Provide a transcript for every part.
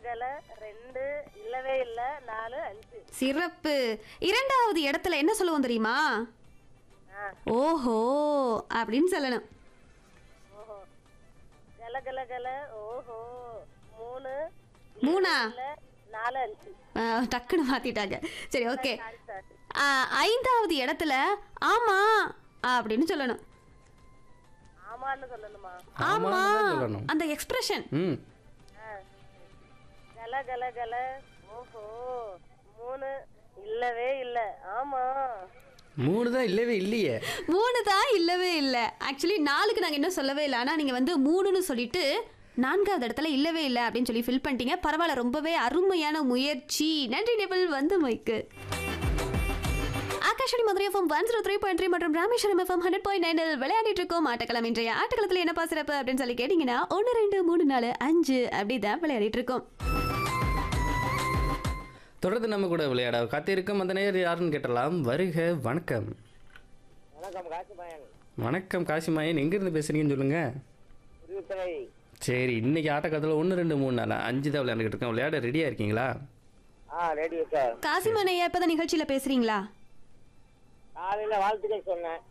கல ரெண்டு இல்லவே இல்ல நாலு அஞ்சு சிறப்பு இரண்டாவது இடத்துல என்ன சொல்லுவோம் தெரியுமா ஆ ஓஹோ அப்படின்னு சொல்லணும் ஓஹோ கல கல கல ஓஹோ மூணு மூணா இல்ல நாலு அஞ்சு ஆ, டக்குன்னு மாத்திட்டாங்க சரி ஓகே சாரி சாரி ஐந்தாவது இடத்துல ஆமா அப்படின்னு சொல்லணும் ஆமான்னு சொல்லணுமா ஆமா ஆமான்னு தான் சொல்லணும் அந்த எக்ஸ்பிரஷன் ம் ஆ கல கல கல ஓஹோ மூணு இல்லவே இல்ல ஆமா மூணு தான் இல்லவே இல்லையே மூணு தான் இல்லவே இல்லை ஆக்சுவலி நாலுக்கு நாங்கள் இன்னும் சொல்லவே இல்லை ஆனால் நீங்கள் வந்து மூணுன்னு சொல்லிட்டு நான்காவது இடத்துல இல்லவே இல்லை அப்படின்னு சொல்லி ஃபில் பண்ணிட்டீங்க பரவாயில்ல ரொம்பவே அருமையான முயற்சி நன்றி நெபிள் வந்து மைக்கு Akashvani Madurai FM one zero three point three மற்றும் ராமேஸ்வரம் எஃப்எம் ஹண்ட்ரட் பாயிண்ட் நைனில் விளையாடிட்டு இருக்கோம் ஆட்டக்களம் இன்றைய ஆட்டக்களத்தில் என்ன சிறப்பு அப்படின்னு சொல்லி கேட்டிங்கன்னா ஒன்று ரெண்டு மூணு நாலு அஞ்சு அப்படி தான் விளையாடிட்டு இருக்கோம் தொடர்ந்து நம்ம கூட விளையாட காத்திருக்கும் அந்த நேர் யாருன்னு கேட்டலாம் வருக வணக்கம் வணக்கம் காசிமாயன் வணக்கம் காசிமாயன் எங்கேருந்து பேசுறீங்கன்னு சொல்லுங்க புதுத்துறை சரி இன்னைக்கு ஆட்டக்காலத்தில் ஒன்று ரெண்டு மூணு நாள் அஞ்சு தான் விளையாண்டுக்கிட்டு இருக்கோம் விளையாட ரெடியாக இருக்கீங்களா ஆ ரேடியோ சார் காசிமனையா இப்போ தான் நிகழ்ச்சியில் பேசுகிறீங்களா காலையில் வாழ்த்துக்கள் சொன்னேன்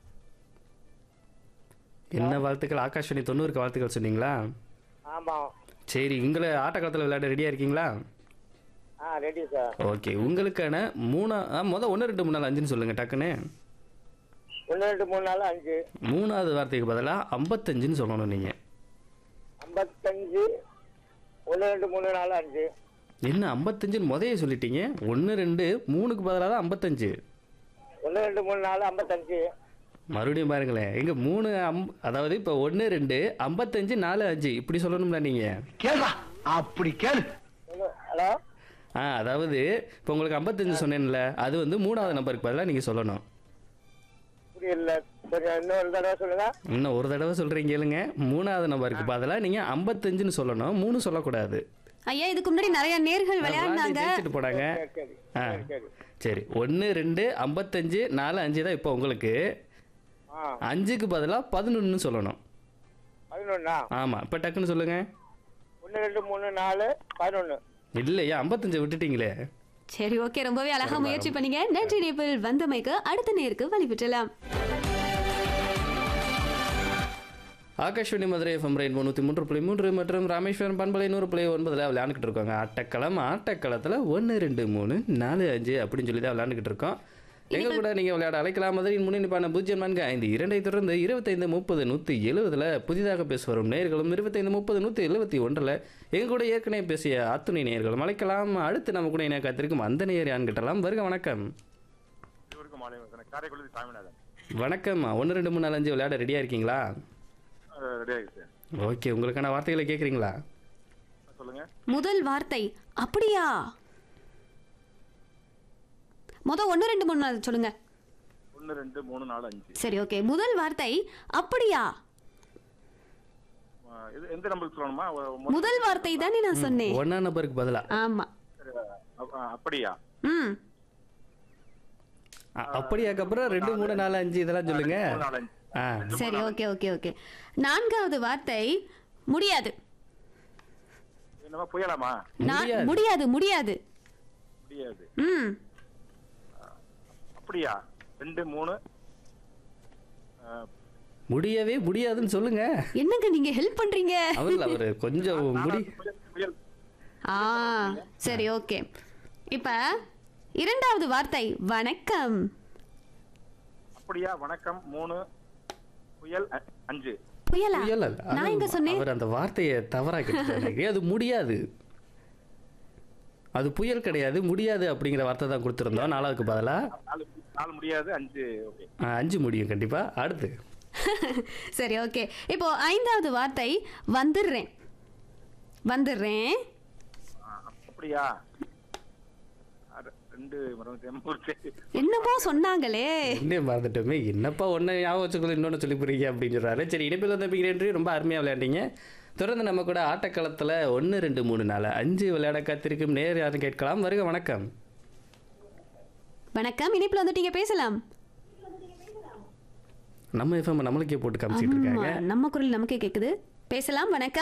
என்ன வாழ்த்துக்கள் ஆகாஷ்வாணி தொண்ணூறுக்கு வாழ்த்துக்கள் சொன்னீங்களா ஆமாம் சரி உங்களை ஆட்டக்காலத்தில் விளையாட ரெடியாக இருக்கீங்களா ஆ ரேடியோ சார் ஓகே உங்களுக்கான மூணா ஆ, மொதல் ஒன்று ரெண்டு மூணு நாள் அஞ்சுன்னு சொல்லுங்கள் டக்குன்னு ஒன்று ரெண்டு மூணு நாலு அஞ்சு மூணாவது வார்த்தைக்கு பதிலாக ஐம்பத்தஞ்சுன்னு சொல்லணும் நீங்கள் ஐம்பத்தஞ்சு ஒன்று ரெண்டு மூணு நாலு அஞ்சு என்ன ஐம்பத்தஞ்சுன்னு முதைய சொல்லிட்டீங்க ஒன்று ரெண்டு மூணுக்கு பதிலாக தான் ஐம்பத்தஞ்சு ஒன்று ரெண்டு மூணு நாலு ஐம்பத்தஞ்சு மறுபடியும் பாருங்களேன் எங்க மூணு அம் அதாவது இப்போ ஒன்று ரெண்டு ஐம்பத்தஞ்சு நாலு அஞ்சு இப்படி சொல்லணும்ல நீங்கள் கேளுடா அப்படி கேளு ஒன்று ஹலோ ஆ அதாவது இப்போ உங்களுக்கு ஐம்பத்தஞ்சு சொன்னேன்ல அது வந்து மூணாவது நம்பருக்கு பதிலாக நீங்கள் சொல்லணும் புரியல கொஞ்சம் இன்னொரு தடவை சொல்லுங்க இன்னும் ஒரு தடவை சொல்கிறீங்க கேளுங்க மூணாவது நம்பருக்கு பதிலாக நீங்கள் ஐம்பத்தஞ்சுன்னு சொல்லணும் மூணு சொல்லக்கூடாது ஐயா இதுக்கு முன்னாடி நிறைய நேர்கள் விளையாடினாங்க ஜெயிச்சுட்டு போனாங்க சரி சரி ஆ சரி சரி சரி ஒன்று ரெண்டு ஐம்பத்தஞ்சு நாலு அஞ்சு தான் இப்போ உங்களுக்கு ஆ அஞ்சுக்கு பதிலாக பதினொன்று சொல்லணும் பதினொன்னா ஆமாம் இப்போ டக்குன்னு சொல்லுங்கள் ஒன்று ரெண்டு மூணு நாலு பதினொன்று இல்லையா ஐம்பத்தஞ்சை விட்டுட்டீங்களே சரி ஓகே ரொம்பவே அழகா முயற்சி பண்ணீங்க நன்றி நேபிள் வந்தமைக்கு அடுத்த நேருக்கு வழிபெற்றலாம் ஆகாஷ்வாணி மதுரை எஃப்எம் ரெயின்போ நூற்றி மூன்று புள்ளி மூன்று மற்றும் ராமேஸ்வரம் பண்பலை நூறு புள்ளி ஒன்பதில் விளையாண்டுக்கிட்டு இருக்காங்க ஆட்டக்களம் ஆட்டக்களத்தில் ஒன்று ரெண்டு மூணு நாலு அஞ்சு அப்படின்னு சொல்லி தான் விளையாண்டுக்கிட்டு இருக்கோம் எங்க கூட நீங்கள் விளையாட அழைக்கலாம் மதுரையின் முன்னிப்பான பூஜ்ஜியம் நான்கு ஐந்து இரண்டை தொடர்ந்து இருபத்தைந்து முப்பது நூற்றி எழுபதில் புதிதாக பேச வரும் நேர்களும் இருபத்தைந்து முப்பது நூற்றி எழுபத்தி ஒன்றில் எங்க கூட ஏற்கனவே பேசிய அத்துணை நேர்களும் அழைக்கலாம் அடுத்து நம்ம கூட என்ன காத்திருக்கும் அந்த நேர் யான்னு கிட்டலாம் வருக வணக்கம் இவருக்கு மாலை வணக்கம் காரைக்குடி சாமிநாதன் வணக்கம் ஒன்று ரெண்டு மூணு நாலு அஞ்சு விளையாட ரெடியாக இருக்கீங்களா ரெடி ஆகிடுச்சு ஓகே உங்களுக்கான வார்த்தைகளை கேட்குறீங்களா சொல்லுங்க முதல் வார்த்தை அப்படியா முத ஒன்று ரெண்டு மூணு நாலு சொல்லுங்க ஒன்று ரெண்டு மூணு நாலு அஞ்சு சரி ஓகே முதல் வார்த்தை அப்படியா ஆ, இது எந்த நம்பருக்கு சொல்லணுமா ஒ- மொ- முதல் வார்த்தை தானே நான் சொன்னேன் ஒன்றா நம்பருக்கு பதிலாக ஆமா சரி, அ- ஆ, அப்படியா ம் அ- அப்படியாக்கப்புறம் ரெண்டு மூணு நாலு அஞ்சு இதெல்லாம் சொல்லுங்க மூணு நாலு அஞ்சு ஆ சரி ஓகே ஓகே ஓகே நான்காவது வார்த்தை முடியாது என்னமா புயலாமா நான் முடியாது. முடியாது முடியாது முடியாது ம் அப்படியா ரெண்டு மூணு ஆ, முடியவே முடியாதுன்னு சொல்லுங்க என்னங்க நீங்க ஹெல்ப் பண்றீங்க அவர்ல அவரு கொஞ்சம் முடி புயல், புயல் ஆ சரி ஓகே இப்ப இரண்டாவது வார்த்தை வணக்கம் அப்படியா வணக்கம் மூணு புயல் அ- அஞ்சு புயலா புயல் அல்ல. நான் அது எங்க சொன்னேன் அவர் அந்த வார்த்தையை தவறா கேட்டாரு அது முடியாது அது புயல் கிடையாது முடியாது அப்படிங்கிற வார்த்தை தான் கொடுத்துருந்தோம் நாலாவுக்கு பதிலா நாலு நாலு முடியாது அஞ்சு ஓகே ஆ, அஞ்சு முடியும் கண்டிப்பா அடுத்து சரி ஓகே இப்போ ஐந்தாவது வார்த்தை வந்துடுறேன் வந்துடுறேன் ஆ, அப்படியா ஆ, ரெ- ரெண்டு மரம் என்னமோ சொன்னாங்களே என்ன மறந்துட்டோமே என்னப்பா ஒன்று ஞாபகம் வச்சுக்கல இன்னொன்று சொல்லி புரியுங்க அப்படின்னு சொல்றாரு சரி இணைப்பில் வந்து நன்றி ரொம்ப அருமையாக விளையாண்டீங்க தொடர்ந்து நம்ம கூட ஆட்டக்களத்தில் ஒன்று ரெண்டு மூணு நாலு அஞ்சு விளையாட காத்திருக்கும் நேர் யாரும் கேட்கலாம் வருக வணக்கம் வணக்கம் இனிப்புல வந்துட்டீங்க பேசலாம் நம்ம எஃப்எம் நம்மளுக்கே போட்டு காமிச்சிட்டு இருக்காங்க ஆமா, நம்ம குரல் நமக்கே கேக்குது பேசலாம் வணக்கம்